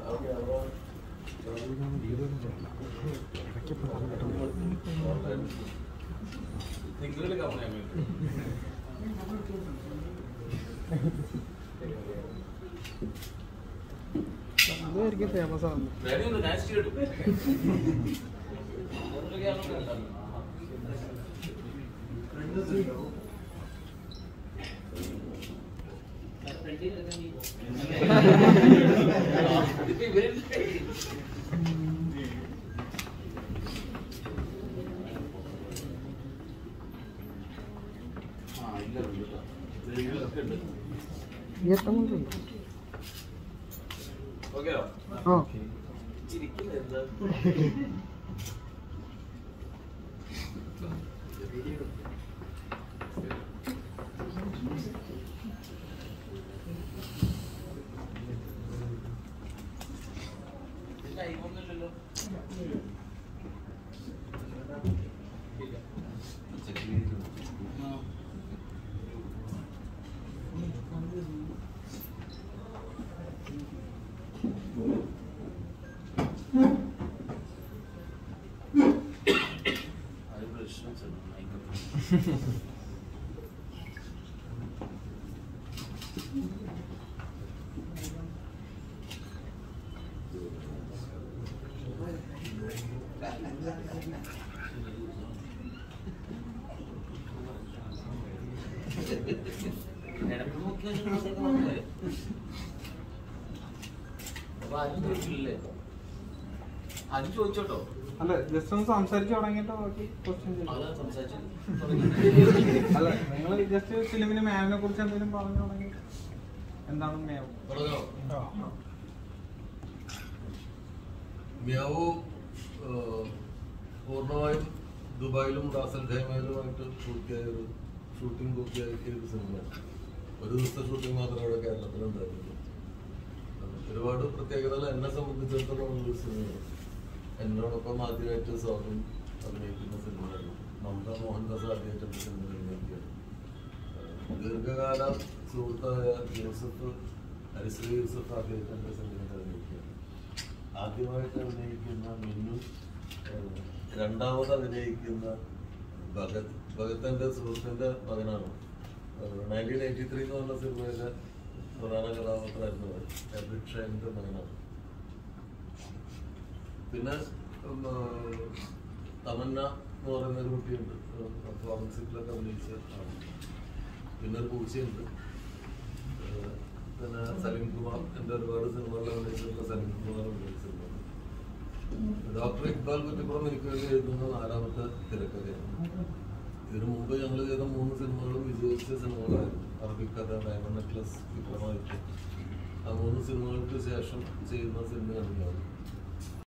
നിങ്ങളുടെ കമ്പനി ഇതായിരിക്കും ഫേമസ് ആവുന്നത് വേണമെങ്കിൽ നാസ്റ്റ് കിട്ടും ഇരുപത്തൊമ്പത് മതി. ഓക്കെയോ ആ ഇരിക്കുന്നത് എന്താ ടൈമൊന്നുമില്ലല്ലോ അത് പ്രശ്നം ചെറുതായി ഇടയ്ക്ക് നോക്കിയാൽ ഇങ്ങോട്ടേക്ക് നോക്കില്ലേ? അപ്പൊ ആരും ചോദിക്കില്ലേ ആരും ചോദിച്ചോട്ടോ അല്ല ജസ്റ്റ് ഒന്ന് സംസാരിച്ച് തുടങ്ങിയിട്ട് ബാക്കി ക്വസ്റ്റ്യൻ ചെയ്യും അതാ സംസാരിച്ചു അല്ല നിങ്ങൾ ജസ്റ്റ് ഫിലിമിന് മാമിനെ കുറിച്ച് എന്തെങ്കിലും പറഞ്ഞു തുടങ്ങി എന്താണ് മാം തുടങ്ങാം മിയാവു ഏഹ്, പൂർണ്ണമായും ദുബായിലും റാസൽ ഖൈമയിലുമായിട്ട് പൂർത്തിയായ ഒരു ഷൂട്ടിംഗ് പൂർത്തിയാക്കിയ ഒരു സിനിമയാണ് ഒരു ദിവസത്തെ ഷൂട്ടിംഗ് മാത്രമേ അവിടെ കേരളത്തിലുണ്ടായിരുന്നുള്ളൂ ഒരുപാട് പ്രത്യേകതകൾ എന്നെ സംബന്ധിച്ചിടത്തോളം ഉള്ളൊരു സിനിമയാണ് എന്നോടൊപ്പം ആദ്യമായിട്ട് സ്വാഗതം അഭിനയിക്കുന്ന സിനിമയാണ് മമത മോഹൻദാസ് ആദ്യമായിട്ട് എൻ്റെ സിനിമ അഭിനയിക്കുകയാണ് ഏഹ്, ദീർഘകാല സുഹൃത്തായ ജോസഫ് ഹരിശ്രീ യൂസഫ് ആദ്യമായിട്ട് എൻ്റെ സിനിമയിൽ അഭിനയിക്കുകയാണ് ആദ്യമായിട്ട് അഭിനയിക്കുന്ന മിന്നു ഏഹ്, രണ്ടാമത് അഭിനയിക്കുന്ന ഭഗത് ഭഗത് എൻ്റെ സുഹൃത്തിൻ്റെ മകനാണ് നയൻറ്റീൻ എയ്റ്റി ത്രീ എന്ന് പറഞ്ഞ സിനിമയിലെ പ്രധാന കഥാപാത്രമായിരുന്നു അവൻ. എബ്രിഡ് ഷൈൻ്റെ മകനാണ് പിന്നെ ഉം, ഏഹ്, തമന്ന എന്ന് പറയുന്ന ഒരു കുട്ടിയുണ്ട് ഫോറൻസിക്കിലൊക്കെ അഭിനയിച്ച ആണ് പിന്നെ ഒരു പൂച്ചയുണ്ട് ഏഹ്, പിന്നെ സലീം കുമാർ എൻ്റെ ഒരുപാട് സിനിമകളിൽ അഭിനയിച്ചിട്ടുള്ള സലീം കുമാർ അഭിനയിച്ചിട്ടുണ്ട് ഡോക്ടർ ഇക്ബാൽ കുറ്റിപ്പുറം എനിക്ക് വേണ്ടി എഴുതുന്ന നാലാമത്തെ തിരക്കഥയാണ് ഇതിനു മുമ്പ് ഞങ്ങൾ ചെയ്ത മൂന്ന് സിനിമകളും വിജയിച്ച സിനിമകളായിരുന്നു അറബിക്കഥ ഡയമണ്ട് നെക്ലസ് വിക്രമാദിത്യം ആ മൂന്ന് സിനിമകൾക്ക് ശേഷം ചെയ്യുന്ന സിനിമയാണ് ഞാൻ